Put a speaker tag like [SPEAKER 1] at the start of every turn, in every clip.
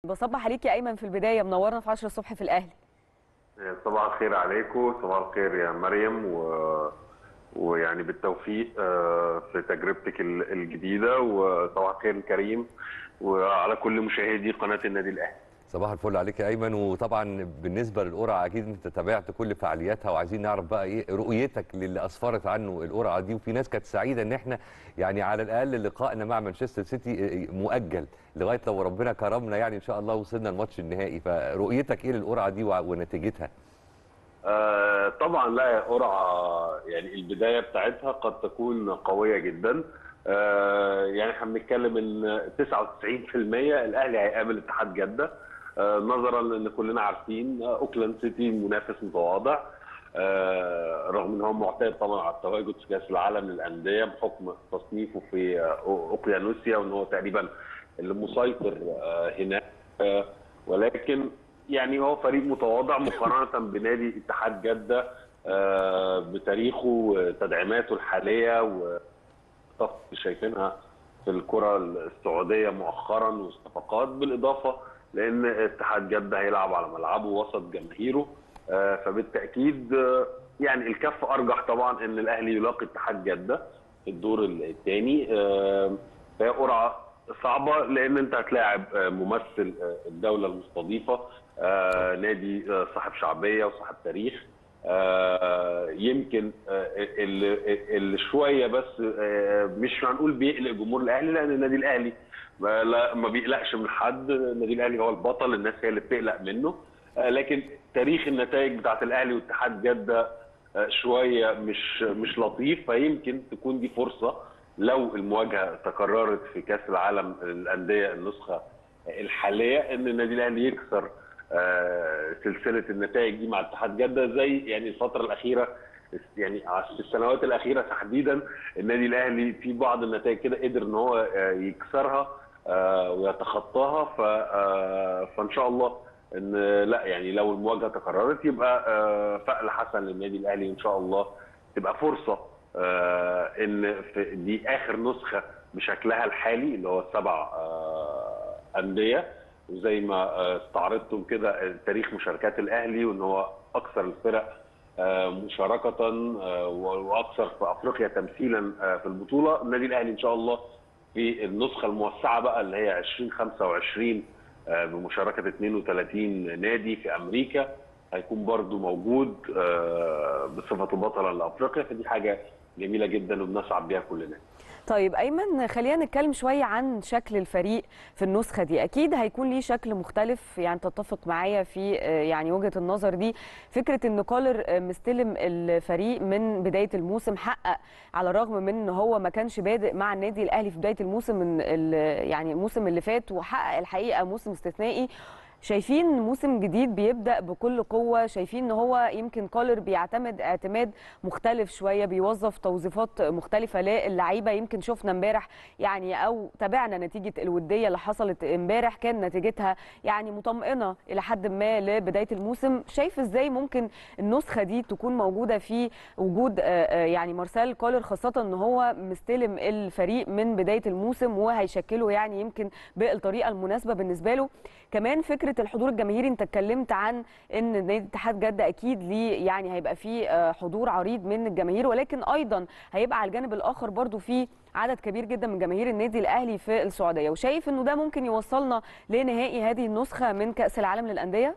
[SPEAKER 1] بصبح عليك يا ايمن في البدايه منورنا في 10 الصبح في الاهلي
[SPEAKER 2] صباح الخير عليكم صباح الخير يا مريم و... ويعني بالتوفيق آه، في تجربتك ال- الجديده وصباح الخير الكريم وعلى كل مشاهدي قناه النادي الاهلي
[SPEAKER 3] صباح الفل عليك يا ايمن وطبعا بالنسبه للقرعه اكيد انت تابعت كل فعالياتها وعايزين نعرف بقى ايه رؤيتك للي اسفرت عنه القرعه دي وفي ناس كانت سعيده ان احنا يعني على الاقل لقائنا مع مانشستر سيتي مؤجل لغايه لو ربنا كرمنا يعني ان شاء الله وصلنا الماتش النهائي فرؤيتك ايه للقرعه دي وع- ونتيجتها
[SPEAKER 2] آه، طبعا لا قرعه يعني البدايه بتاعتها قد تكون قويه جدا آه، يعني احنا بنتكلم ان 99% الاهلي هيقابل اتحاد جده آه، نظرا لان كلنا عارفين آه، اوكلاند سيتي منافس متواضع آه، رغم ان هو معتاد طبعا على التواجد في كاس العالم للانديه بحكم تصنيفه في آه، اوقيانوسيا وان هو تقريبا اللي مسيطر آه، هناك آه، ولكن يعني هو فريق متواضع مقارنه بنادي اتحاد جده آه، بتاريخه وتدعيماته الحاليه والصفقات اللي شايفينها في الكره السعوديه مؤخرا والصفقات بالاضافه لان اتحاد جده هيلعب على ملعبه وسط جماهيره آه، فبالتاكيد آه، يعني الكف ارجح طبعا ان الاهلي يلاقي اتحاد جده في الدور الثاني فهي قرعه صعبه لان انت هتلاعب آه، ممثل آه، الدوله المستضيفه آه، نادي آه، صاحب شعبيه وصاحب تاريخ آه، يمكن آه، اللي اللي شويه بس آه، مش هنقول بيقلق جمهور الاهلي لان النادي الاهلي ما لا- ما بيقلقش من حد النادي الاهلي هو البطل الناس هي اللي بتقلق منه آه، لكن تاريخ النتائج بتاعت الاهلي واتحاد جده آه، شويه مش مش لطيف فيمكن تكون دي فرصه لو المواجهه تكررت في كاس العالم للانديه النسخه الحاليه ان النادي الاهلي يكسر آه، سلسله النتائج دي مع اتحاد جده زي يعني الفتره الاخيره يعني في السنوات الاخيره تحديدا النادي الاهلي في بعض النتائج كده قدر ان هو آه، يكسرها آه، ويتخطاها ف آه، فان شاء الله ان لا يعني لو المواجهه تكررت يبقى آه، فأل حسن للنادي الاهلي ان شاء الله تبقى فرصه آه، ان في دي اخر نسخه بشكلها الحالي اللي هو السبع آه، انديه وزي ما آه، استعرضتم كده تاريخ مشاركات الاهلي وان هو اكثر الفرق آه، مشاركه آه، واكثر في افريقيا تمثيلا آه، في البطوله النادي الاهلي ان شاء الله في النسخه الموسعه بقى اللي هي 2025 آه، بمشاركه 32 نادي في امريكا هيكون برضو موجود آه، بصفته بطلا لافريقيا فدي حاجه جميله جدا وبنسعد بيها كلنا
[SPEAKER 1] طيب ايمن خلينا نتكلم شويه عن شكل الفريق في النسخه دي اكيد هيكون ليه شكل مختلف يعني تتفق معايا في آه، يعني وجهه النظر دي فكره ان كولر آه، مستلم الفريق من بدايه الموسم حقق على الرغم من ان هو ما كانش بادئ مع النادي الاهلي في بدايه الموسم من ال- يعني الموسم اللي فات وحقق الحقيقه موسم استثنائي شايفين موسم جديد بيبدا بكل قوه شايفين ان هو يمكن كولر بيعتمد اعتماد مختلف شويه بيوظف توظيفات مختلفه للعيبه يمكن شفنا امبارح يعني او تابعنا نتيجه الوديه اللي حصلت امبارح كان نتيجتها يعني مطمئنه الى حد ما لبدايه الموسم شايف ازاي ممكن النسخه دي تكون موجوده في وجود آه، آه، يعني مارسيل كولر خاصه ان هو مستلم الفريق من بدايه الموسم وهيشكله يعني يمكن بالطريقه المناسبه بالنسبه له كمان فكره الحضور الجماهيري انت اتكلمت عن ان نادي اتحاد جده اكيد ليه يعني هيبقى فيه آه، حضور عريض من الجماهير ولكن ايضا هيبقى على الجانب الاخر برضو في عدد كبير جدا من جماهير النادي الاهلي في السعوديه وشايف انه ده ممكن يوصلنا لنهائي هذه النسخه من كاس العالم للانديه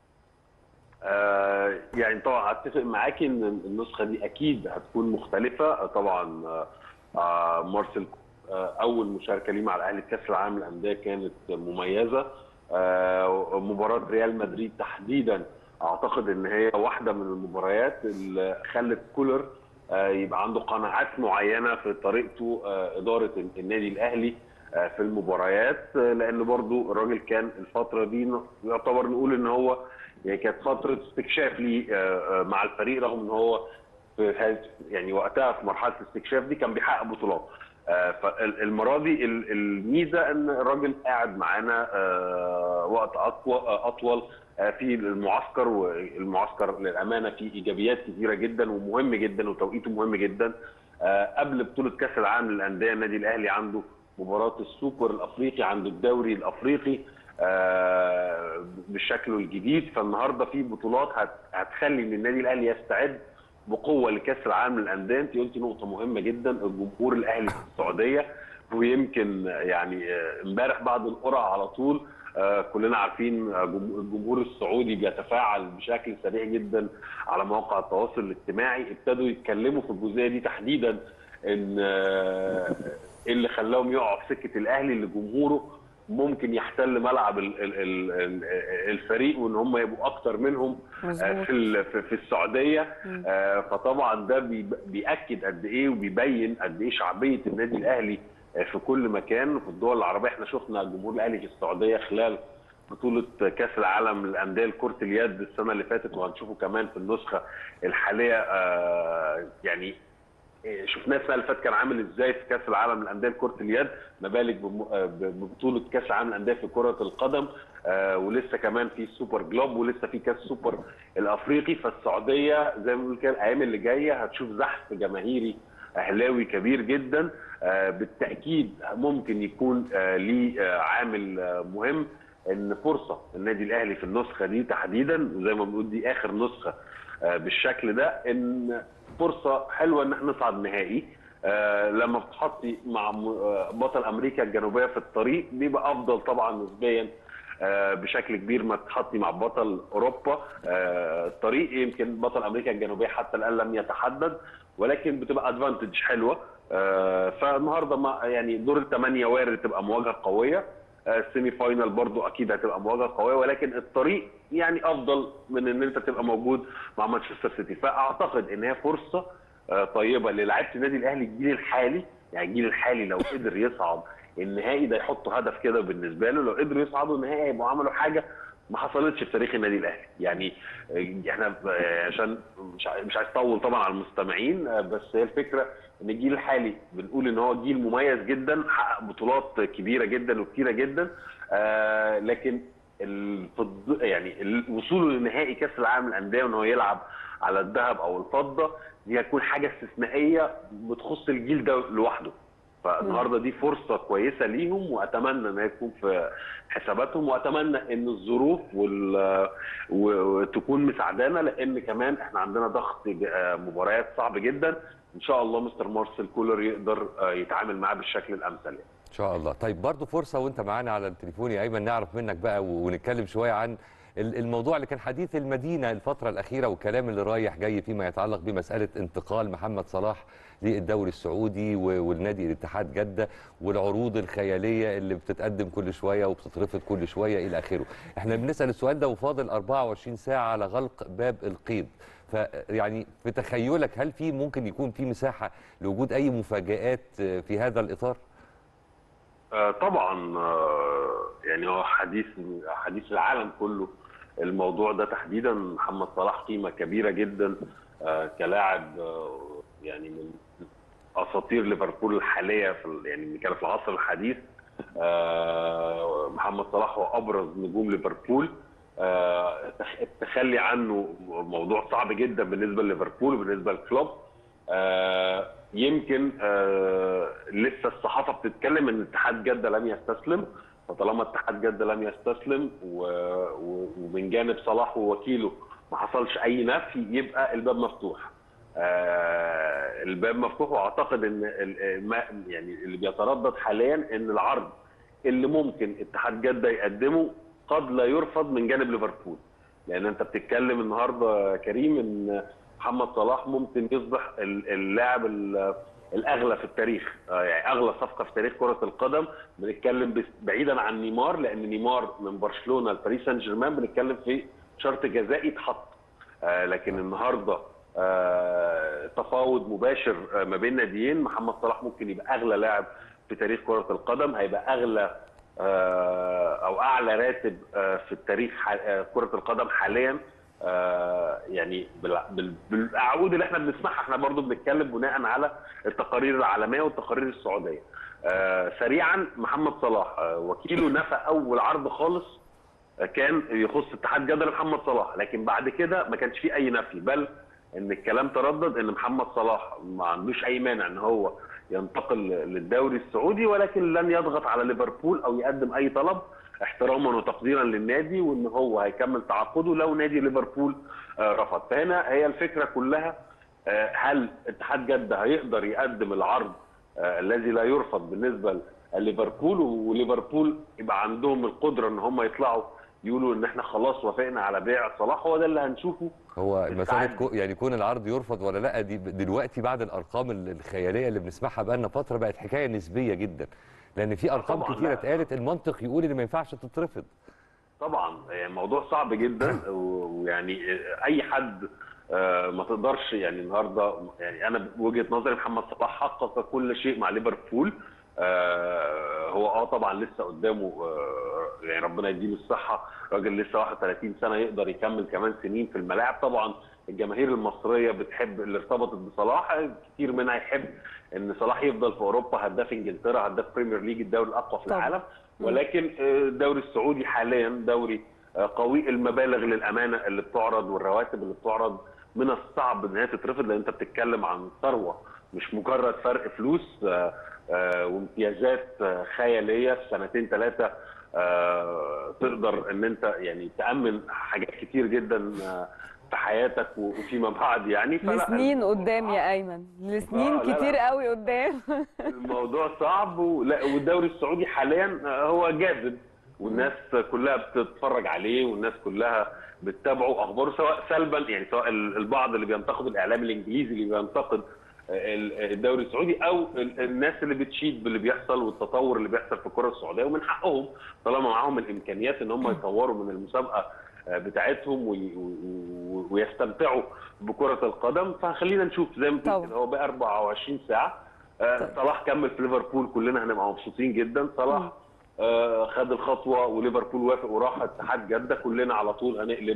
[SPEAKER 2] آه، يعني طبعا اتفق معاكي ان النسخه دي اكيد هتكون مختلفه طبعا آه، آه، مارسيل آه، اول مشاركه ليه مع الاهلي في كاس العالم للانديه كانت مميزه آه، مباراه ريال مدريد تحديدا اعتقد ان هي واحده من المباريات اللي خلت كولر آه، يبقى عنده قناعات معينه في طريقته آه، اداره النادي الاهلي آه، في المباريات آه، لان برضو الراجل كان الفتره دي يعتبر نقول ان هو يعني كانت فتره استكشاف ليه آه، آه، مع الفريق رغم ان هو في هذه- يعني وقتها في مرحله الاستكشاف دي كان بيحقق بطولات آه، فالمره دي ال- الميزه ان الراجل قاعد معانا آه، وقت اطول اطول آه، في المعسكر والمعسكر للامانه فيه ايجابيات كثيره جدا ومهم جدا وتوقيته مهم جدا آه، قبل بطوله كاس العالم للانديه النادي الاهلي عنده مباراه السوبر الافريقي عنده الدوري الافريقي آه، بشكله الجديد فالنهارده في بطولات هت- هتخلي ان النادي الاهلي يستعد بقوه لكاس العالم للانديه انت قلتي نقطه مهمه جدا الجمهور الاهلي في السعوديه ويمكن يعني آه، امبارح بعد القرعه على طول آه، كلنا عارفين آه، جم- الجمهور السعودي بيتفاعل بشكل سريع جدا على مواقع التواصل الاجتماعي ابتدوا يتكلموا في الجزئيه دي تحديدا ان آه، ايه اللي خلاهم يقعوا في سكه الاهلي اللي جمهوره ممكن يحتل ملعب ال- ال- ال- ال- الفريق وان هم يبقوا اكتر منهم آه،
[SPEAKER 1] مظبوط
[SPEAKER 2] في ال- في في السعوديه آه، فطبعا ده بي- بياكد قد ايه وبيبين قد ايه شعبيه النادي الاهلي آه، في كل مكان وفي الدول العربيه احنا شفنا الجمهور الاهلي في السعوديه خلال بطوله كاس العالم للانديه لكره اليد السنه اللي فاتت وهنشوفه كمان في النسخه الحاليه آه، يعني إيه، شفناه السنه اللي فاتت كان عامل ازاي في كاس العالم للانديه لكره اليد ما بالك بم- آه، ببطوله كاس العالم للانديه في كره القدم آه، ولسه كمان في سوبر جلوب ولسه في كاس سوبر الافريقي فالسعوديه زي ما بنقول كده الايام اللي جايه هتشوف زحف جماهيري اهلاوي كبير جدا آه، بالتاكيد ممكن يكون آه، ليه آه، عامل آه، مهم ان فرصه النادي الاهلي في النسخه دي تحديدا وزي ما بنقول دي اخر نسخه آه، بالشكل ده ان فرصه حلوه ان احنا نصعد نهائي آه، لما بتحطي مع م- آه، بطل امريكا الجنوبيه في الطريق بيبقى افضل طبعا نسبيا آه، بشكل كبير ما تحطي مع بطل اوروبا آه، الطريق يمكن بطل امريكا الجنوبيه حتى الان لم يتحدد ولكن بتبقى ادفانتج حلوه آه، فالنهارده ما- يعني دور الثمانيه وارد تبقى مواجهه قويه آه، السيمي فاينال برضو اكيد هتبقى مواجهه قويه ولكن الطريق يعني افضل من ان انت تبقى موجود مع مانشستر سيتي فاعتقد ان هي فرصه آه، طيبه للاعيبه النادي الاهلي الجيل الحالي يعني الجيل الحالي لو قدر يصعد النهائي ده يحطوا هدف كده بالنسبه له لو قدروا يصعدوا النهائي هيبقوا عملوا حاجه ما حصلتش في تاريخ النادي الاهلي يعني آه، احنا آه، عشان مش عاي- مش عايز اطول طبعا على المستمعين آه، بس هي الفكره ان الجيل الحالي بنقول ان هو جيل مميز جدا حقق بطولات كبيره جدا وكتيره جدا آه، لكن الفض... يعني ال- وصوله لنهائي كاس العالم للانديه وان هو يلعب على الذهب او الفضه دي هتكون حاجه استثنائيه بتخص الجيل ده لوحده فالنهارده دي فرصه كويسه ليهم واتمنى ان هي تكون في حساباتهم واتمنى ان الظروف وال و- وتكون مساعدانا لان كمان احنا عندنا ضغط ج- آه، مباريات صعب جدا ان شاء الله مستر مارسيل كولر يقدر آه، يتعامل معاه بالشكل الامثل يعني.
[SPEAKER 3] ان شاء الله طيب برضو فرصه وانت معانا على التليفون يا ايمن نعرف منك بقى و- ونتكلم شويه عن ال- الموضوع اللي كان حديث المدينه الفتره الاخيره والكلام اللي رايح جاي فيما يتعلق بمساله انتقال محمد صلاح للدوري السعودي و- والنادي الاتحاد جده والعروض الخياليه اللي بتتقدم كل شويه وبتترفض كل شويه الى اخره احنا بنسال السؤال ده وفاضل 24 ساعه على غلق باب القيد فيعني في تخيلك هل في ممكن يكون في مساحه لوجود اي مفاجات في هذا الاطار
[SPEAKER 2] آه، طبعا آه، يعني هو حديث حديث العالم كله الموضوع ده تحديدا محمد صلاح قيمه كبيره جدا آه، كلاعب آه، يعني من اساطير ليفربول الحاليه في ال- يعني كان في العصر الحديث آه، محمد صلاح هو ابرز نجوم ليفربول آه، التخ- التخلي عنه موضوع صعب جدا بالنسبه لليفربول وبالنسبه للكلوب آه، يمكن آه، لسه الصحافه بتتكلم ان اتحاد جده لم يستسلم فطالما اتحاد جده لم يستسلم و- و- ومن جانب صلاح ووكيله ما حصلش اي نفي يبقى الباب مفتوح آه، الباب مفتوح واعتقد ان ال- ما- يعني اللي بيتردد حاليا ان العرض اللي ممكن اتحاد جده يقدمه قد لا يرفض من جانب ليفربول لان انت بتتكلم النهارده يا كريم ان محمد صلاح ممكن يصبح ال- اللاعب ال- الاغلى في التاريخ آه، يعني اغلى صفقه في تاريخ كره القدم بنتكلم بس- بعيدا عن نيمار لان نيمار من برشلونه لباريس سان جيرمان بنتكلم في شرط جزائي اتحط آه، لكن النهارده آه، تفاوض مباشر آه، ما بين ناديين محمد صلاح ممكن يبقى اغلى لاعب في تاريخ كره القدم هيبقى اغلى آه، او اعلى راتب آه، في التاريخ ح- آه، كره القدم حاليا آه، يعني بال- بال- بالاعود اللي احنا بنسمعها احنا برضو بنتكلم بناء على التقارير العالميه والتقارير السعوديه آه، سريعا محمد صلاح آه، وكيله نفى اول عرض خالص كان يخص اتحاد جده لمحمد صلاح لكن بعد كده ما كانش فيه اي نفي بل ان الكلام تردد ان محمد صلاح ما عندوش اي مانع ان هو ينتقل للدوري السعودي ولكن لن يضغط على ليفربول او يقدم اي طلب احتراما وتقديرا للنادي وان هو هيكمل تعاقده لو نادي ليفربول آه، رفض فهنا هي الفكره كلها آه، هل اتحاد جده هيقدر يقدم العرض آه، الذي لا يرفض بالنسبه لليفربول وليفربول يبقى عندهم القدره ان هم يطلعوا يقولوا ان احنا خلاص وافقنا على بيع صلاح هو ده اللي هنشوفه
[SPEAKER 3] هو مساله
[SPEAKER 2] بالتعدي.
[SPEAKER 3] كو يعني كون العرض يرفض ولا لا دي دلوقتي بعد الارقام ال- الخياليه اللي بنسمعها بقى فتره بقت حكايه نسبيه جدا لان في ارقام
[SPEAKER 2] طبعاً،
[SPEAKER 3] كتيره
[SPEAKER 2] لا.
[SPEAKER 3] اتقالت المنطق يقول ان ما ينفعش تترفض
[SPEAKER 2] طبعا يعني الموضوع صعب جدا و- ويعني اي حد آه، ما تقدرش يعني النهارده يعني انا بوجهه نظري محمد صلاح حقق كل شيء مع ليفربول آه، هو اه طبعا لسه قدامه آه، يعني ربنا يديله الصحه راجل لسه 31 سنه يقدر يكمل كمان سنين في الملاعب طبعا الجماهير المصريه بتحب اللي ارتبطت بصلاح كتير منها يحب ان صلاح يفضل في اوروبا هداف انجلترا هداف بريمير ليج الدوري الاقوى في
[SPEAKER 1] طبعاً.
[SPEAKER 2] العالم ولكن آه، الدوري السعودي حاليا دوري آه، قوي المبالغ للامانه اللي بتعرض والرواتب اللي بتعرض من الصعب ان هي تترفض لان انت بتتكلم عن ثروه مش مجرد فرق فلوس آه، آه، وامتيازات آه، خياليه في سنتين ثلاثه تقدر ان انت يعني تامن حاجات كتير جدا آه، في حياتك وفيما بعد يعني فلا،
[SPEAKER 1] لسنين قدام يا ايمن لسنين
[SPEAKER 2] آه، لا، لا.
[SPEAKER 1] كتير قوي قدام
[SPEAKER 2] الموضوع صعب ولا والدوري السعودي حاليا هو جاذب والناس كلها بتتفرج عليه والناس كلها بتتابعه اخباره سواء سلبا يعني سواء ال- البعض اللي بينتقد الاعلام الانجليزي اللي بينتقد ال- الدوري السعودي او ال- الناس اللي بتشيد باللي بيحصل والتطور اللي بيحصل في الكره السعوديه ومن حقهم طالما معاهم الامكانيات ان هم يطوروا من المسابقه بتاعتهم وي- و- ويستمتعوا بكره القدم فخلينا نشوف زي ما
[SPEAKER 1] طبعا.
[SPEAKER 2] بتقول كده هو بقى 24 ساعه آه، صلاح كمل في ليفربول كلنا هنبقى مبسوطين جدا صلاح آه، خد الخطوه وليفربول وافق وراح اتحاد جده كلنا على طول هنقلب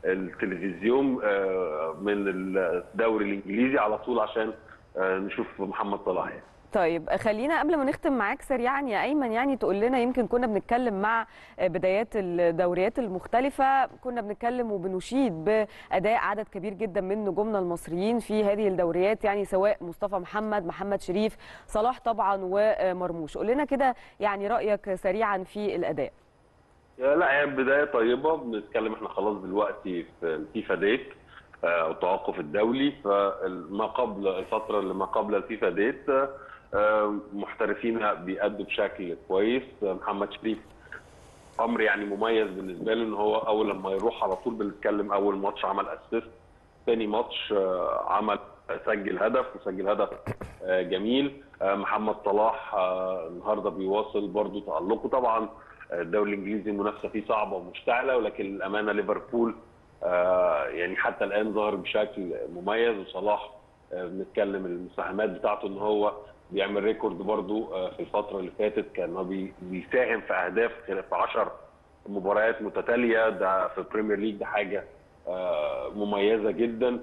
[SPEAKER 2] التلفزيون آه، من الدوري الانجليزي على طول عشان آه، نشوف محمد صلاح يعني.
[SPEAKER 1] طيب خلينا قبل ما نختم معاك سريعا يا ايمن يعني تقول لنا يمكن كنا بنتكلم مع بدايات الدوريات المختلفه كنا بنتكلم وبنشيد باداء عدد كبير جدا من نجومنا المصريين في هذه الدوريات يعني سواء مصطفى محمد محمد شريف صلاح طبعا ومرموش قول لنا كده يعني رايك سريعا في الاداء
[SPEAKER 2] يا لا هي بدايه طيبه بنتكلم احنا خلاص دلوقتي في الفيفا ديت آه، او التوقف الدولي فما قبل الفتره اللي ما قبل الفيفا ديت آه، آه، محترفين بيأدوا بشكل كويس آه، محمد شريف امر يعني مميز بالنسبه له ان هو اول لما يروح على طول بنتكلم اول ماتش عمل اسيست ثاني ماتش آه، عمل سجل هدف وسجل هدف آه، جميل آه، محمد صلاح آه، النهارده بيواصل برضو تألقه طبعا آه، الدوري الانجليزي المنافسه فيه صعبه ومشتعله ولكن الامانه ليفربول آه، يعني حتى الان ظهر بشكل مميز وصلاح آه، بنتكلم المساهمات بتاعته ان هو بيعمل ريكورد برضو آه، في الفتره اللي فاتت كان هو بي- بيساهم في اهداف في 10 مباريات متتاليه ده في البريمير ليج ده حاجه آه، مميزه جدا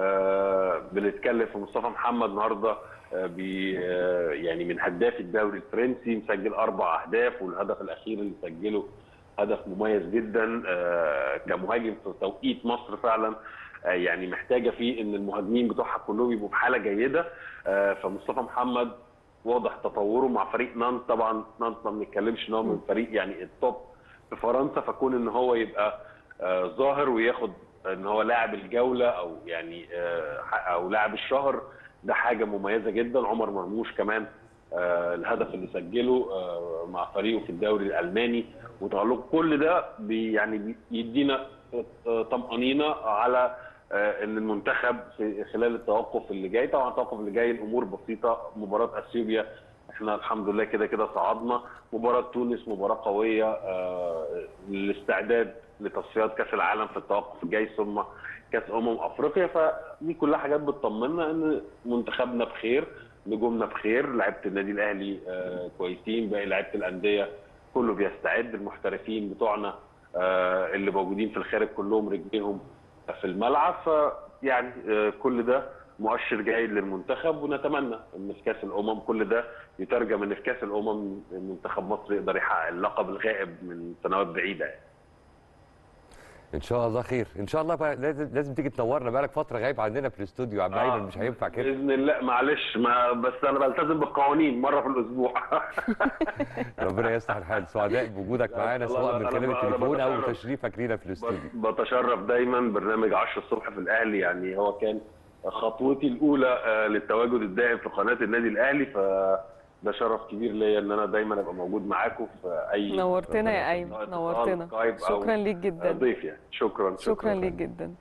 [SPEAKER 2] آه، بنتكلم في مصطفى محمد النهارده آه، بي آه، يعني من هداف الدوري الفرنسي مسجل اربع اهداف والهدف الاخير اللي سجله هدف مميز جدا آه، كمهاجم في توقيت مصر فعلا آه، يعني محتاجه فيه ان المهاجمين بتوعها كلهم يبقوا بحاله جيده آه، فمصطفى محمد واضح تطوره مع فريق نانت طبعا نانت ما بنتكلمش ان هو من فريق يعني التوب في فرنسا فكون ان هو يبقى آه، ظاهر وياخد ان هو لاعب الجوله او يعني آه، او لاعب الشهر ده حاجه مميزه جدا عمر مرموش كمان آه، الهدف اللي سجله آه، مع فريقه في الدوري الالماني وتألق كل ده بي يعني بيدينا آه، طمأنينة على آه، ان المنتخب في خلال التوقف اللي جاي طبعا التوقف اللي جاي الامور بسيطه مباراه اثيوبيا احنا الحمد لله كده كده صعدنا مباراه تونس مباراه قويه آه، للاستعداد لتصفيات كاس العالم في التوقف الجاي ثم كاس امم افريقيا فدي كلها حاجات بتطمنا ان منتخبنا بخير نجومنا بخير لعيبه النادي الاهلي آه، كويسين باقي لعيبه الانديه كله بيستعد المحترفين بتوعنا آه، اللي موجودين في الخارج كلهم رجليهم في الملعب فيعني آه، كل ده مؤشر جيد للمنتخب ونتمنى ان في كاس الامم كل ده يترجم ان في كاس الامم منتخب مصر يقدر يحقق اللقب الغائب من سنوات بعيده يعني.
[SPEAKER 3] ان شاء الله خير ان شاء الله بقى لازم لازم تيجي تنورنا بقالك فتره غايب عندنا في الاستوديو يا عم ايمن مش هينفع كده
[SPEAKER 2] باذن الله معلش ما بس انا بلتزم بالقوانين مره في الاسبوع
[SPEAKER 3] ربنا يصلح الحال سعداء بوجودك
[SPEAKER 2] لا،
[SPEAKER 3] معانا
[SPEAKER 2] والله
[SPEAKER 3] سواء من
[SPEAKER 2] أنا-
[SPEAKER 3] خلال
[SPEAKER 2] أنا
[SPEAKER 3] التليفون او
[SPEAKER 2] بتشرف.
[SPEAKER 3] تشريفك لينا في الاستوديو
[SPEAKER 2] بتشرف دايما برنامج 10 الصبح في الاهلي يعني هو كان خطوتي الاولى آه، للتواجد الدائم في قناه النادي الاهلي ف ده شرف كبير ليا ان انا دايما ابقى موجود معاكم في اي
[SPEAKER 1] نورتنا يا
[SPEAKER 2] سواء
[SPEAKER 1] ايمن
[SPEAKER 2] اتصال،
[SPEAKER 1] نورتنا
[SPEAKER 2] سكايب أو
[SPEAKER 1] شكرا ليك جدا
[SPEAKER 2] ضيف يعني شكرا
[SPEAKER 1] شكرا ليك جدا